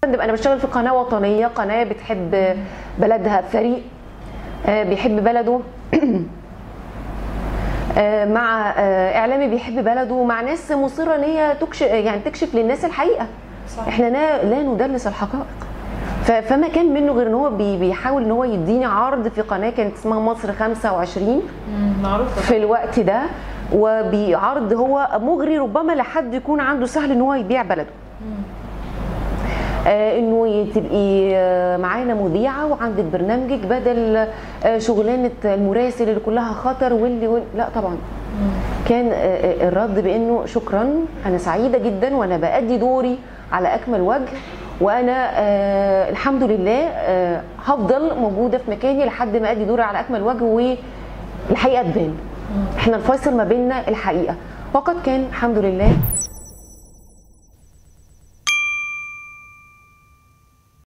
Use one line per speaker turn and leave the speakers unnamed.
فندم انا بشتغل في قناه وطنيه قناه بتحب بلدها فريق آه، بيحب بلده آه، مع آه، اعلامي بيحب بلده مع ناس مصره ان هي تكشف يعني تكشف للناس الحقيقه
صح.
احنا لا, لا ندلس الحقائق ف- فما كان منه غير ان هو بي- بيحاول ان هو يديني عرض في قناه كانت اسمها مصر 25
مم، معروفه
في الوقت ده وبعرض هو مغري ربما لحد يكون عنده سهل ان هو يبيع بلده آه انه تبقي آه، معانا مذيعه وعندك برنامجك بدل آه شغلانه المراسل اللي كلها خطر واللي, واللي لا طبعا كان آه، آه، الرد بانه شكرا انا سعيده جدا وانا بادي دوري على اكمل وجه وانا آه الحمد لله آه هفضل موجوده في مكاني لحد ما ادي دوري على اكمل وجه والحقيقه تبان احنا الفاصل ما بيننا الحقيقه وقد كان الحمد لله